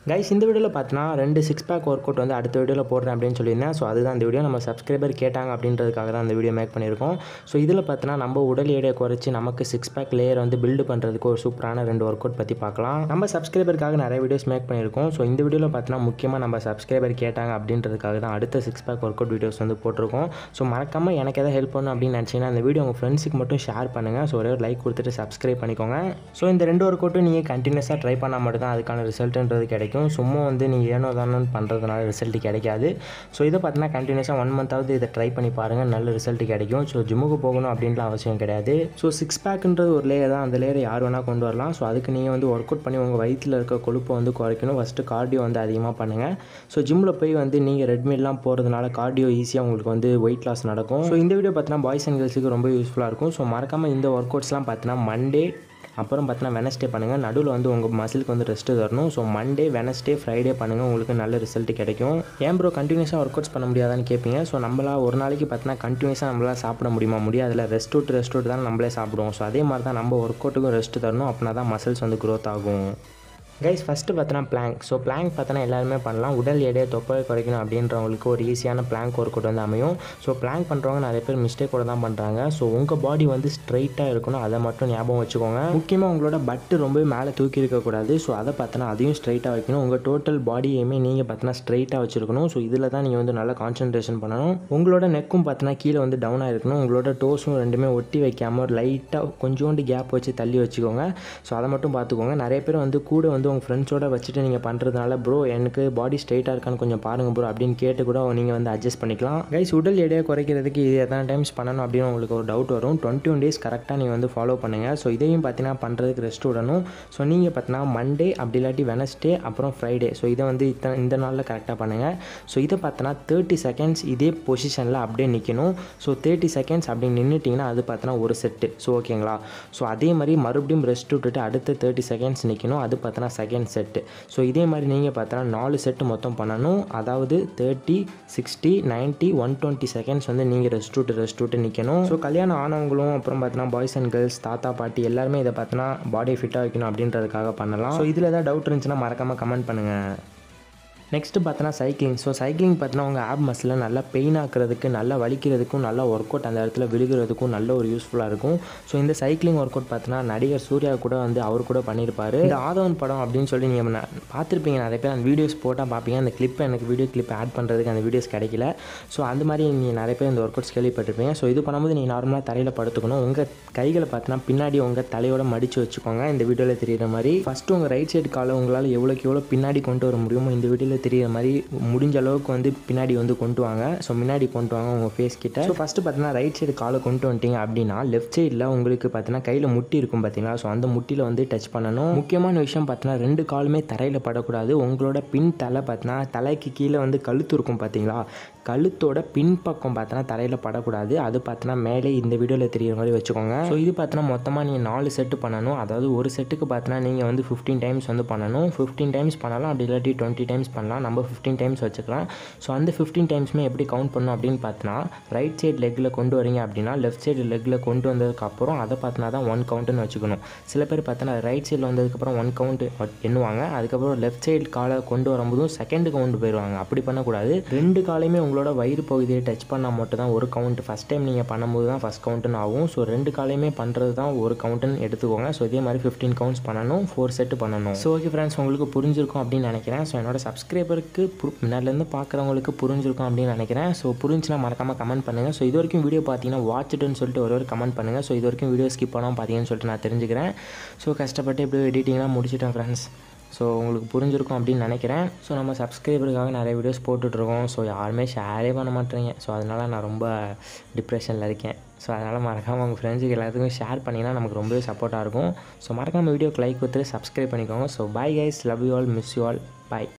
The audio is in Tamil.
கைஸ் இந்த வீடியோவில் பார்த்தீங்கன்னா ரெண்டு சிக்ஸ் பேக் ஒர்க் அவுட் வந்து அடுத்த வீடியோவில் போடுறேன் அப்படின்னு சொல்லியிருந்தேன் ஸோ அதுதான் இந்த வீடியோ நம்ம சப்ஸ்கிரைபர் கேட்டாங்க அப்படின்றதுக்காக தான் இந்த வீடியோ மேக் பண்ணியிருக்கோம் ஸோ இதில் பார்த்தீங்கன்னா நம்ம உடல் எடையை குறைச்சி நமக்கு சிக்ஸ் பேக் லேயர் வந்து பில்டு பண்ணுறதுக்கு ஒரு சூப்பரான ரெண்டு ஒர்க் அவுட் பற்றி பார்க்கலாம் நம்ம சப்ஸ்கிரைபருக்காக நிறைய வீடியோஸ் மேக் பண்ணியிருக்கோம் ஸோ இந்த வீடியோவில் பார்த்தீங்கன்னா முக்கியமாக நம்ம சப்ஸ்கிரைபர் கேட்டாங்க அப்படின்றதுக்காக தான் அடுத்த six pack work out videos வந்து போட்டிருக்கோம் ஸோ மறக்காமல் எனக்கு எதாவது ஹெல்ப் பண்ணணும் அப்படின்னு நினச்சிங்கன்னா அந்த வீடியோ உங்கள் ஃப்ரெண்ட்ஸுக்கு மட்டும் ஷேர் பண்ணுங்கள் ஸோ ஒரே ஒரு லைக் கொடுத்துட்டு சப்ஸ்கிரைப் பண்ணிக்கோங்க ஸோ இந்த ரெண்டு ஒர்க் அவுட்டும் நீங்கள் கண்டினியூஸாக ட்ரை பண்ணால் மட்டும் தான் அதுக்கான ரிசல்ட்டுன்றது கிடைக்கும் சும்மா வந்து நீங்கள் ஏனோ தானோன்னு பண்ணுறதுனால ரிசல்ட் கிடைக்காது ஸோ இதை பார்த்தீங்கன்னா கண்டினியூஸாக ஒன் மந்த்தாவது இதை ட்ரை பண்ணி பாருங்கள் நல்ல ரிசல்ட் கிடைக்கும் ஸோ ஜிம்முக்கு போகணும் அப்படின்லாம் அவசியம் கிடையாது ஸோ சிக்ஸ் பேக்குன்றது ஒரு லேயர் தான் அந்த லேயரை யார் வேணால் கொண்டு வரலாம் ஸோ அதுக்கு நீங்கள் வந்து ஒர்க் அவுட் பண்ணி உங்கள் வயிற்றில் இருக்க கொழுப்பை வந்து குறைக்கணும் ஃபஸ்ட்டு கார்டியோ வந்து அதிகமாக பண்ணுங்கள் ஸோ ஜிம்மில் போய் வந்து நீங்கள் ரெட்மில்லாம் போகிறதுனால கார்டியோ ஈஸியாக உங்களுக்கு வந்து வெயிட் லாஸ் நடக்கும் ஸோ இந்த வீடியோ பார்த்தீங்கன்னா பாய்ஸ் அண்ட் கேர்ள்ஸுக்கு ரொம்ப யூஸ்ஃபுல்லாக இருக்கும் ஸோ மறக்காமல் இந்த ஒர்க் அவுட்ஸ்லாம் பார்த்தீங்கன்னா மண்டே அப்புறம் பார்த்தீங்கன்னா வெனஸ்டே பண்ணுங்கள் நடுவில் வந்து உங்கள் மசிலுக்கு வந்து ரெஸ்ட்டு தரணும் ஸோ மண்டே வெனஸ்டே ஃப்ரைடே பண்ணுங்கள் உங்களுக்கு நல்ல ரிசல்ட் கிடைக்கும் ஏன் ப்ரோ கண்டினியூஸாக ஒர்க் அவுட்ஸ் பண்ண முடியாதான்னு கேட்பீங்க ஸோ நம்மளா ஒரு நாளைக்கு பார்த்தீங்கன்னா கண்டினியூஸாக நம்மளால் சாப்பிட முடியுமா முடியாதுல ரெஸ்ட் அவுட் ரெஸ்ட் அவுட் தான் நம்மளே சாப்பிடுவோம் ஸோ அதே மாதிரி தான் நம்ம ஒர்க் அவுட்டுக்கும் ரெஸ்ட் தரணும் அப்படின்னா தான் மசில்ஸ் வந்து க்ரோத் ஆகும் கைஸ் ஃபஸ்ட்டு பார்த்தோன்னா பிளாங்க் ஸோ பிளாங்க் பார்த்தோன்னா எல்லாருமே பண்ணலாம் உடல் எடையை தொப்பை குறைக்கணும் அப்படின்றவங்களுக்கு ஒரு ஈஸியான பிளாங்க் ஒர்க் அவுட் வந்து அமையும் ஸோ பிளாங்க் பண்ணுறவங்க நிறைய பேர் மிஸ்டேக்கோட தான் பண்ணுறாங்க ஸோ உங்கள் பாடி வந்து ஸ்ட்ரைட்டாக இருக்கணும் அதை மட்டும் ஞாபகம் வச்சுக்கோங்க முக்கியமாக உங்களோட பட்டு ரொம்ப மேலே தூக்கி இருக்கக்கூடாது ஸோ அதை பார்த்தோன்னா அதையும் ஸ்ட்ரைட்டாக வைக்கணும் உங்கள் டோட்டல் பாடியுமே நீங்கள் பார்த்தோன்னா ஸ்ட்ரைட்டாக வச்சுருக்கணும் ஸோ இதில் தான் நீங்கள் வந்து நல்லா கான்சன்ட்ரேஷன் பண்ணணும் உங்களோட நெக்கும் பார்த்தோன்னா கீழே வந்து டவுனாக இருக்கணும் உங்களோட டோஸும் ரெண்டுமே ஒட்டி வைக்காமல் லைட்டாக கொஞ்சோண்டு கேப் வச்சு தள்ளி வச்சுக்கோங்க ஸோ அதை மட்டும் பார்த்துக்கோங்க நிறைய பேர் வந்து கூட வந்து உங்கள் ஃப்ரெண்ட்ஸோட வச்சுட்டு நீங்கள் பண்ணுறதுனால ப்ரோ எனக்கு பாடி ஸ்ட்ரைட்டாக இருக்கான்னு கொஞ்சம் பாருங்கள் ப்ரோ அப்படின்னு கேட்டு கூட நீங்கள் வந்து அட்ஜஸ்ட் பண்ணிக்கலாம் கைஸ் உடல் எடையை குறைக்கிறதுக்கு இது எத்தனை டைம்ஸ் பண்ணணும் அப்படின்னு உங்களுக்கு ஒரு டவுட் வரும் டுவெண்ட்டி ஒன் டேஸ் கரெக்டாக நீங்கள் வந்து ஃபாலோ பண்ணுங்கள் ஸோ இதையும் பார்த்தீங்கன்னா பண்ணுறதுக்கு ரெஸ்ட் விடணும் ஸோ நீங்கள் பார்த்தீங்கன்னா மண்டே அப்படி இல்லாட்டி வெனஸ்டே அப்புறம் ஃப்ரைடே ஸோ இதை வந்து இத்தனை இந்த நாளில் கரெக்டாக பண்ணுங்கள் ஸோ இதை பார்த்தோன்னா தேர்ட்டி செகண்ட்ஸ் இதே பொசிஷனில் அப்படியே நிற்கணும் ஸோ தேர்ட்டி செகண்ட்ஸ் அப்படி நின்றுட்டிங்கன்னா அது பார்த்தோன்னா ஒரு செட்டு ஸோ ஓகேங்களா ஸோ அதே மாதிரி மறுபடியும் ரெஸ்ட் விட்டுட்டு அடுத்த தேர்ட்டி செகண்ட்ஸ் நிற்கணும் அது பார்த்தோன்னா செகண்ட் செட்டு ஸோ இதே மாதிரி நீங்கள் பார்த்தோன்னா நாலு செட்டு மொத்தம் பண்ணணும் அதாவது thirty sixty ninety one twenty seconds வந்து நீங்கள் ரெஸ்ட் விட்டு ரெஸ்ட் விட்டு நிற்கணும் ஸோ கல்யாணம் ஆனவங்களும் அப்புறம் பார்த்தீங்கன்னா பாய்ஸ் அண்ட் கேர்ள்ஸ் தாத்தா பாட்டி எல்லாருமே இதை பார்த்தோன்னா பாடியை ஃபிட்டாக வைக்கணும் அப்படின்றதுக்காக பண்ணலாம் ஸோ இதில் ஏதாவது டவுட் இருந்துச்சுன்னா மறக்காமல் கமெண்ட் பண்ணுங்கள் நெக்ஸ்ட்டு பார்த்தோன்னா சைக்கிளிங் ஸோ சைக்கிளிங் பார்த்தோன்னா உங்கள் ஆப் மசில் நல்லா பெயின் ஆக்கிறதுக்கு நல்லா வலிக்கிறதுக்கும் நல்லா ஒர்க் அவுட் அந்த இடத்துல விழுகிறதுக்கும் நல்ல ஒரு யூஸ்ஃபுல்லாக இருக்கும் ஸோ இந்த சைக்கிளிங் ஒர்க் அவுட் பார்த்தோன்னா நடிகர் சூர்யா கூட வந்து அவர் கூட பண்ணியிருப்பார் இந்த ஆதவன் படம் அப்படின்னு சொல்லி நீங்கள் ந- பார்த்துருப்பீங்க நிறைய பேர் அந்த வீடியோஸ் போட்டால் பார்ப்பீங்க அந்த கிளிப் எனக்கு வீடியோ கிளிப் ஆட் பண்ணுறதுக்கு அந்த வீடியோஸ் கிடைக்கல ஸோ அந்த மாதிரி நீங்கள் நிறைய பேர் இந்த ஒர்க் அவுட்ஸ் கேள்விப்பட்டிருப்பீங்க ஸோ இது பண்ணும்போது நீங்கள் நார்மலாக தரையில் படுத்துக்கணும் உங்கள் கைகளை பார்த்தோன்னா பின்னாடி உங்கள் தலையோட மடித்து வச்சுக்கோங்க இந்த வீடியோவில் தெரியுற மாதிரி ஃபஸ்ட்டு உங்கள் ரைட் சைடு காலை உங்களால் எவ்வளோக்கு எவ்வளோ பின்னாடி கொண்டு வர முடியுமோ இந்த வீடியோவில் தெரியுற மாதிரி முடிஞ்ச அளவுக்கு வந்து பின்னாடி வந்து கொண்டு வாங்க ஸோ முன்னாடி கொண்டு வாங்க உங்கள் ஃபேஸ் கிட்ட ஸோ ஃபஸ்ட்டு பார்த்தீங்கன்னா ரைட் சைடு காலை கொண்டு வந்துட்டீங்க அப்படின்னா லெஃப்ட் சைடில் உங்களுக்கு பார்த்தீங்கன்னா கையில் முட்டி இருக்கும் பார்த்தீங்களா ஸோ அந்த முட்டியில் வந்து டச் பண்ணணும் முக்கியமான விஷயம் பார்த்தீங்கன்னா ரெண்டு காலுமே தரையில் படக்கூடாது உங்களோட பின் தலை பார்த்தீங்கன்னா தலைக்கு கீழே வந்து கழுத்து இருக்கும் பார்த்தீங்களா கழுத்தோட பின்பக்கம் பார்த்தோன்னா தரையில் படக்கூடாது அது பார்த்தோன்னா மேலே இந்த வீடியோவில் தெரியுற மாதிரி வச்சுக்கோங்க ஸோ இது பார்த்தோன்னா மொத்தமாக நீங்கள் நாலு செட்டு பண்ணணும் அதாவது ஒரு செட்டுக்கு பார்த்தோன்னா நீங்கள் வந்து ஃபிஃப்டீன் டைம்ஸ் வந்து பண்ணணும் ஃபிஃப்டீன் டைம்ஸ் பண்ணலாம் அப்படி இல்லாட்டி டுவெண்ட்டி டைம்ஸ் பண்ணலாம் நம்ம ஃபிஃப்டீன் டைம்ஸ் வச்சுக்கலாம் ஸோ அந்த ஃபிஃப்டீன் டைம்ஸுமே எப்படி கவுண்ட் பண்ணணும் அப்படின்னு பார்த்தோன்னா ரைட் சைடு லெக்கில் கொண்டு வரீங்க அப்படின்னா லெஃப்ட் சைடு லெக்கில் கொண்டு வந்ததுக்கப்புறம் அதை பார்த்தோன்னா தான் ஒன் கவுண்ட்டுன்னு வச்சுக்கணும் சில பேர் பார்த்தோன்னா ரைட் சைடில் வந்ததுக்கப்புறம் ஒன் கவுண்ட் எண்ணுவாங்க அதுக்கப்புறம் லெஃப்ட் சைடு காலை கொண்டு வரும்போதும் செகண்ட் கவுண்ட் போயிடுவாங்க அப்படி பண்ணக்கூடாது ரெண்டு காலையுமே உங்களோட வயிறு பகுதியை டச் பண்ணால் மட்டும் தான் ஒரு கவுண்ட் ஃபஸ்ட் டைம் நீங்கள் பண்ணும்போது தான் ஃபஸ்ட் கவுண்ட்டுன்னு ஆகும் ஸோ ரெண்டு காலையுமே பண்ணுறது தான் ஒரு கவுண்ட்டுன்னு எடுத்துக்கோங்க ஸோ இதே மாதிரி ஃபிஃப்டீன் கவுண்ட்ஸ் பண்ணணும் ஃபோர் செட்டு பண்ணணும் ஸோ ஓகே ஃப்ரெண்ட்ஸ் உங்களுக்கு புரிஞ்சிருக்கும் அப்படின்னு நினைக்கிறேன் ஸோ என்னோட சப்ஸ்கிரைபருக்கு புரு முன்னாடிலேருந்து பார்க்குறவங்களுக்கு புரிஞ்சிருக்கும் அப்படின்னு நினைக்கிறேன் ஸோ புரிஞ்சுனா மறக்காமல் கமெண்ட் பண்ணுங்கள் ஸோ இது வரைக்கும் வீடியோ பார்த்தீங்கன்னா வாட்ச்டுன்னு சொல்லிட்டு ஒரு ஒரு கமெண்ட் பண்ணுங்கள் ஸோ இது வரைக்கும் வீடியோ ஸ்கிப் பண்ணாமல் பார்த்தீங்கன்னு சொல்லிட்டு நான் தெரிஞ்சுக்கிறேன் ஸோ கஷ்டப்பட்டு இப்படி எடிட்டிங்லாம் முடிச்சிட்டேன் ஃப்ரெண்ட்ஸ் ஸோ உங்களுக்கு புரிஞ்சிருக்கும் அப்படின்னு நினைக்கிறேன் ஸோ நம்ம சப்ஸ்கிரைபருக்காக நிறைய வீடியோஸ் போட்டுட்ருக்கோம் ஸோ யாருமே ஷேரே பண்ண மாட்டேறீங்க ஸோ அதனால் நான் ரொம்ப டிப்ரெஷனில் இருக்கேன் ஸோ அதனால் மறக்காமல் உங்கள் ஃப்ரெண்ட்ஸுக்கு எல்லாத்துக்கும் ஷேர் பண்ணிங்கன்னா நமக்கு ரொம்பவே சப்போர்ட்டாக இருக்கும் ஸோ மறக்காமல் வீடியோக்கு லைக் கொடுத்துட்டு சப்ஸ்கிரைப் பண்ணிக்கோங்க so bye guys love you all miss you all by